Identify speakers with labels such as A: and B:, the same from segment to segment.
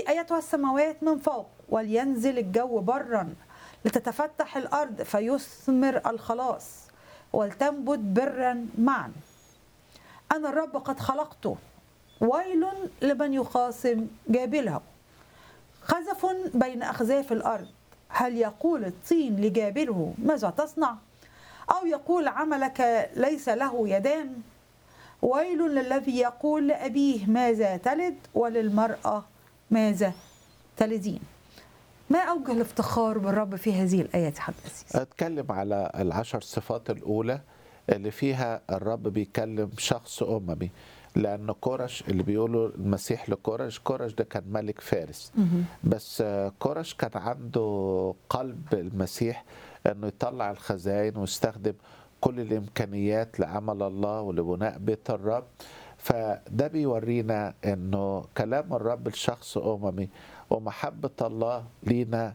A: ايتها السماوات من فوق ولينزل الجو برا لتتفتح الارض فيثمر الخلاص ولتنبت برا معا انا الرب قد خلقته ويل لمن يخاصم جابله خزف بين اخزاف الارض هل يقول الطين لجابله ماذا تصنع او يقول عملك ليس له يدان ويل للذي يقول لابيه ماذا تلد وللمراه ماذا تلدين ما اوجه الافتخار بالرب في هذه الايات حضرتك الأسيس؟
B: اتكلم على العشر صفات الاولى اللي فيها الرب بيكلم شخص اممي لان كورش اللي بيقولوا المسيح لكورش كورش ده كان ملك فارس بس آه، كورش كان عنده قلب المسيح انه يطلع الخزائن ويستخدم كل الامكانيات لعمل الله ولبناء بيت الرب فده بيورينا انه كلام الرب لشخص اممي ومحبه الله لينا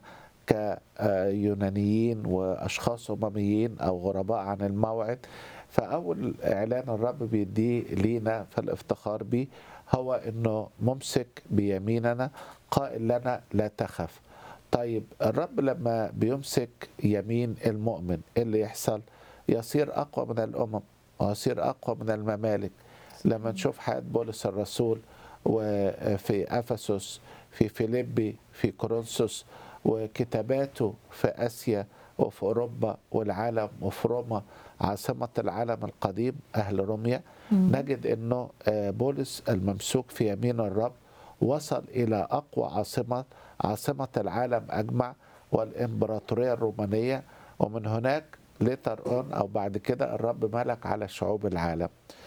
B: كيونانيين واشخاص امميين او غرباء عن الموعد فاول اعلان الرب بيديه لينا في الافتخار به هو انه ممسك بيميننا قائل لنا لا تخف طيب الرب لما بيمسك يمين المؤمن إيه اللي يحصل يصير اقوى من الامم ويصير اقوى من الممالك لما نشوف حياه بولس الرسول وفي افسس في فيليبي في كورنثوس وكتاباته في اسيا وفي اوروبا والعالم وفي روما عاصمه العالم القديم اهل روميا نجد انه آه، بولس الممسوك في يمين الرب وصل الى اقوى عاصمه عاصمه العالم اجمع والامبراطوريه الرومانيه ومن هناك ليتر اون او بعد كده الرب ملك على شعوب العالم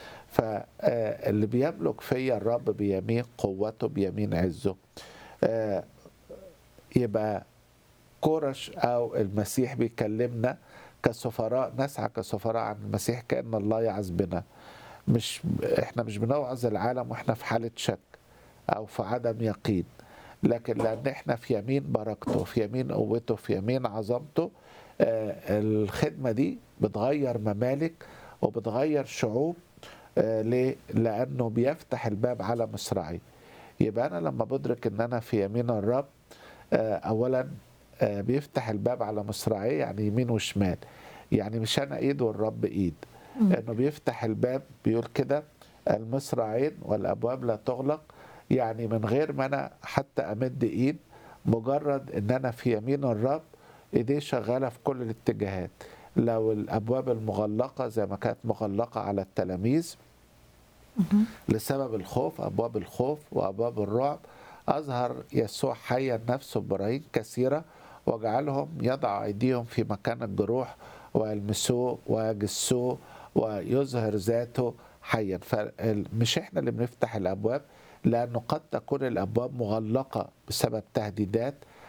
B: فاللي بيملك فيا الرب بيمين قوته بيمين عزه آه، يبقى كورش او المسيح بيكلمنا كسفراء نسعى كسفراء عن المسيح كان الله يعز بنا مش احنا مش بنوعظ العالم واحنا في حاله شك او في عدم يقين لكن لان احنا في يمين بركته في يمين قوته في يمين عظمته آه، الخدمه دي بتغير ممالك وبتغير شعوب آه، ليه؟ لانه بيفتح الباب على مصراعي يبقى انا لما بدرك ان انا في يمين الرب آه، اولا آه، بيفتح الباب على مصراعيه يعني يمين وشمال يعني مش انا ايد والرب ايد انه بيفتح الباب بيقول كده المصراعين والابواب لا تغلق يعني من غير ما انا حتى امد ايد مجرد ان انا في يمين الرب ايديه شغاله في كل الاتجاهات لو الابواب المغلقه زي ما كانت مغلقه على التلاميذ لسبب الخوف ابواب الخوف وابواب الرعب اظهر يسوع حيا نفسه براهين كثيره وجعلهم يضع ايديهم في مكان الجروح ويلمسوه ويجسوه ويظهر ذاته حيا فمش احنا اللي بنفتح الابواب لانه قد تكون الابواب مغلقه بسبب تهديدات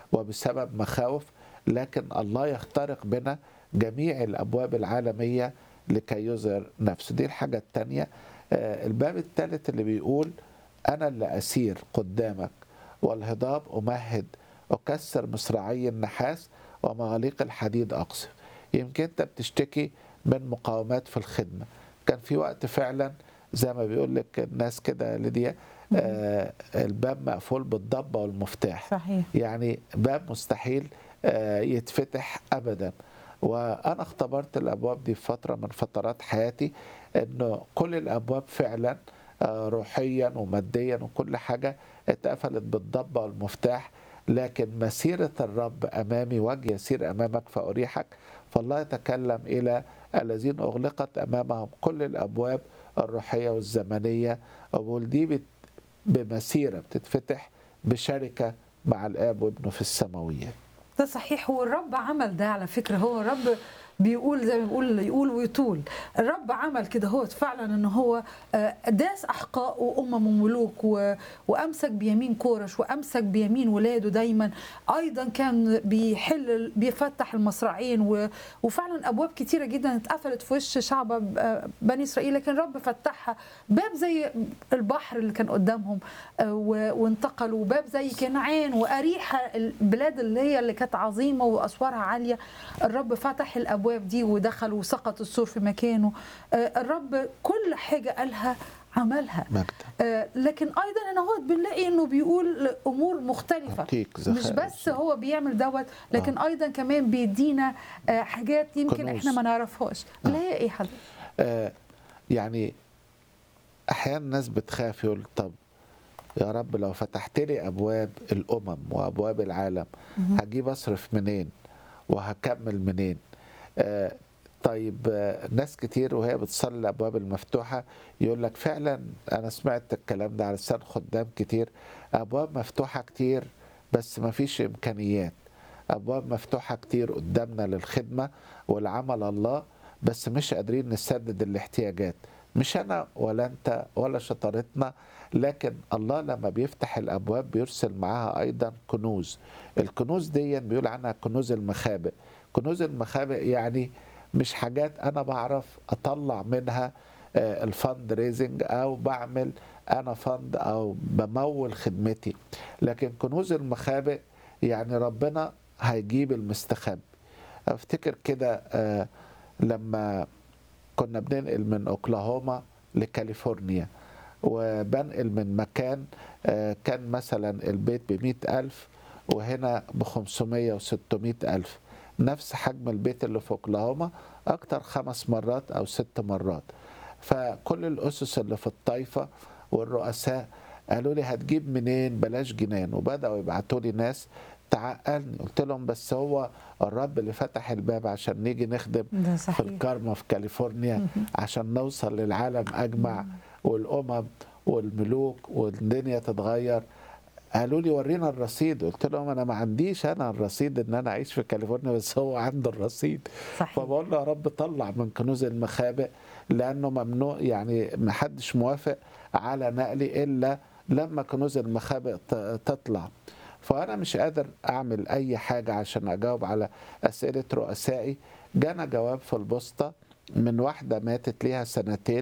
B: وبسبب مخاوف لكن الله يخترق بنا جميع الابواب العالميه لكي يظهر نفسه دي الحاجه الثانيه الباب الثالث اللي بيقول انا اللي اسير قدامك والهضاب امهد اكسر مصراعي النحاس ومغاليق الحديد اقصف يمكن انت بتشتكي من مقاومات في الخدمه كان في وقت فعلا زي ما بيقول لك الناس كده ليديا آه الباب مقفول بالضبه والمفتاح
A: صحيح
B: يعني باب مستحيل آه يتفتح ابدا وانا اختبرت الابواب دي في فتره من فترات حياتي انه كل الابواب فعلا آه روحيا وماديا وكل حاجه اتقفلت بالضبه والمفتاح لكن مسيره الرب امامي وجه يسير امامك فاريحك فالله يتكلم الى الذين اغلقت امامهم كل الابواب الروحيه والزمنيه وبقول دي بت بمسيره بتتفتح بشركه مع الاب وابنه في السماويات
A: ده صحيح هو الرب عمل ده على فكره هو الرب بيقول زي ما بيقول يقول ويطول الرب عمل كده هو فعلا ان هو داس احقاء وامم وملوك وامسك بيمين كورش وامسك بيمين ولاده دايما ايضا كان بيحل بيفتح المصراعين وفعلا ابواب كتيره جدا اتقفلت في وش شعب بني اسرائيل لكن الرب فتحها باب زي البحر اللي كان قدامهم وانتقلوا باب زي كنعان واريحه البلاد اللي هي اللي كانت عظيمه واسوارها عاليه الرب فتح الابواب الابواب دي ودخل وسقط السور في مكانه الرب كل حاجه قالها عملها
B: مجد
A: آه، لكن ايضا هنا هو بنلاقي انه بيقول امور مختلفه
B: يعطيك
A: مش
B: زخارف.
A: بس هو بيعمل دوت لكن ايضا كمان بيدينا آه، حاجات يمكن
B: كنوز.
A: احنا ما نعرفهاش اللي هي ايه حضرتك
B: آه يعني احيانا الناس بتخاف يقول طب يا رب لو فتحت لي ابواب الامم وابواب العالم هجيب اصرف منين وهكمل منين آه طيب آه ناس كتير وهي بتصلي الابواب المفتوحه يقول لك فعلا انا سمعت الكلام ده على لسان خدام كتير ابواب مفتوحه كتير بس ما فيش امكانيات ابواب مفتوحه كتير قدامنا للخدمه والعمل الله بس مش قادرين نسدد الاحتياجات مش انا ولا انت ولا شطارتنا لكن الله لما بيفتح الابواب بيرسل معاها ايضا كنوز الكنوز دي بيقول عنها كنوز المخابئ كنوز المخابئ يعني مش حاجات انا بعرف اطلع منها آه، الفند ريزنج او بعمل انا فند او بمول خدمتي لكن كنوز المخابئ يعني ربنا هيجيب المستخبي افتكر كده آه، لما كنا بننقل من اوكلاهوما لكاليفورنيا وبنقل من مكان آه، كان مثلا البيت بمئة ألف وهنا بخمسمية وستمائة ألف نفس حجم البيت اللي في اوكلاهوما أكتر خمس مرات أو ست مرات فكل الأسس اللي في الطائفة والرؤساء قالوا لي هتجيب منين بلاش جنان وبدأوا يبعتوا لي ناس تعقلني قلت لهم بس هو الرب اللي فتح الباب عشان نيجي نخدم
A: ده
B: في
A: صحيح
B: الكارما في كاليفورنيا عشان نوصل للعالم اجمع والامم والملوك والدنيا تتغير قالوا لي ورينا الرصيد قلت لهم انا ما عنديش انا الرصيد ان انا اعيش في كاليفورنيا بس هو عنده الرصيد
A: صحيح
B: فبقول له يا رب طلع من كنوز المخابئ لانه ممنوع يعني ما حدش موافق على نقلي الا لما كنوز المخابئ ت- تطلع فانا مش قادر اعمل اي حاجه عشان اجاوب على اسئله رؤسائي جانا جواب في البوسطه من واحده ماتت ليها سنتين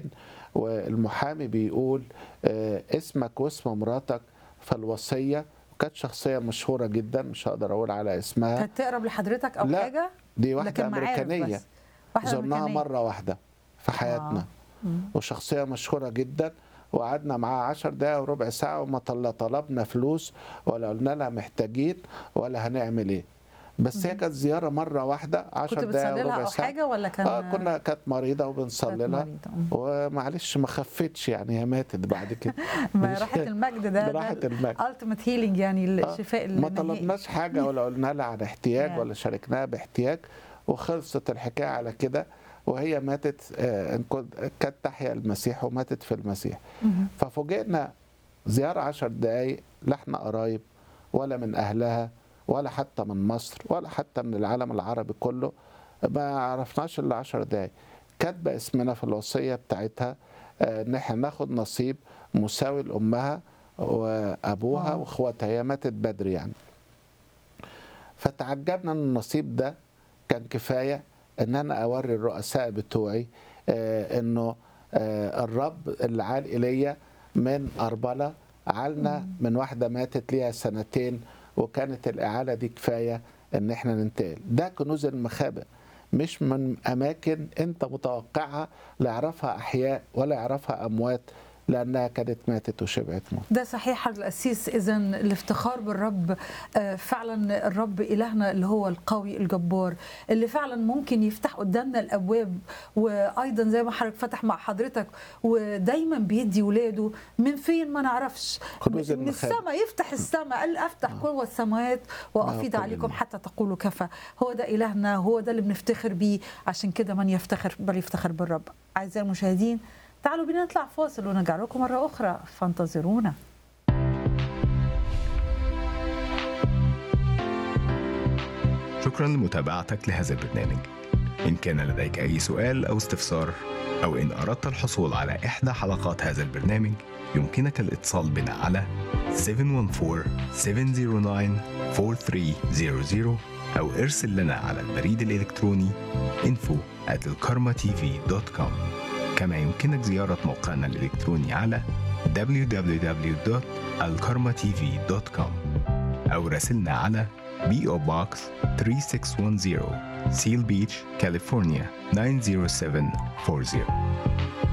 B: والمحامي بيقول آه، اسمك واسم مراتك في الوصيه وكانت شخصيه مشهوره جدا مش هقدر اقول على اسمها
A: كانت تقرب لحضرتك او
B: لا،
A: حاجه
B: دي واحده
A: لكن معارف
B: امريكانيه
A: بس. واحده
B: زرناها
A: أمريكانية.
B: مرة واحدة في حياتنا
A: آه. مم.
B: وشخصية مشهورة جدا وقعدنا معاها عشر دقايق وربع ساعة وما طل- طلبنا فلوس ولا قلنا لها محتاجين ولا هنعمل ايه بس هي كانت زيارة مرة واحدة عشر
A: كنت
B: دقايق
A: بتصلي لها
B: وربع
A: او
B: ساعة
A: حاجه ولا كان
B: اه كنا كانت مريضة وبنصلي
A: كانت
B: لها
A: مريضة. مم.
B: ومعلش ما خفتش يعني هي ماتت بعد كده
A: ما
B: مش-
A: راحه المجد ده
B: راحة المجد.
A: التيمت هيلينج يعني الشفاء
B: ما
A: النهائي.
B: طلبناش حاجة ولا قلنا لها عن احتياج
A: Yeah.
B: ولا شاركناها باحتياج وخلصت الحكاية على كده وهي ماتت آه، إن كنت- كانت تحيا المسيح وماتت في المسيح
A: مهم.
B: ففوجئنا زيارة عشر دقايق لا احنا قرايب ولا من أهلها ولا حتى من مصر ولا حتى من العالم العربي كله ما عرفناش إلا عشر دقايق كاتبة اسمنا في الوصية بتاعتها آه، إن احنا ناخد نصيب مساوي لأمها وأبوها
A: واو.
B: وإخواتها هي ماتت بدري يعني فتعجبنا ان النصيب ده كان كفايه ان انا اوري الرؤساء بتوعي آه انه آه الرب اللي عال الي من اربله عالنا من واحده ماتت ليها سنتين وكانت الاعاله دي كفايه ان احنا ننتقل ده كنوز المخابئ مش من اماكن انت متوقعها لا يعرفها احياء ولا يعرفها اموات لانها كانت ماتت وشبعت موت
A: ده صحيح الأسيس إذا الافتخار بالرب آه، فعلا الرب إلهنا اللي هو القوي الجبار اللي فعلا ممكن يفتح قدامنا الأبواب وأيضا زي ما حضرتك فتح مع حضرتك ودايما بيدي ولاده من فين ما نعرفش
B: كنوز
A: من
B: المخابئ.
A: السماء يفتح السماء قال أفتح قوة السماوات وأفيض
B: آه،
A: عليكم
B: كل-
A: حتى تقولوا كفى هو ده إلهنا هو ده اللي بنفتخر بيه عشان كده من يفتخر بل يفتخر بالرب أعزائي المشاهدين تعالوا بينا نطلع فاصل ونرجع لكم مرة أخرى فانتظرونا
C: شكرا لمتابعتك لهذا البرنامج إن كان لديك أي سؤال أو استفسار أو إن أردت الحصول على إحدى حلقات هذا البرنامج يمكنك الاتصال بنا على 714-709-4300 أو ارسل لنا على البريد الإلكتروني info at الكارما كما يمكنك زيارة موقعنا الإلكتروني على www.alkarmatv.com أو راسلنا على PO Box 3610 Seal Beach, California 90740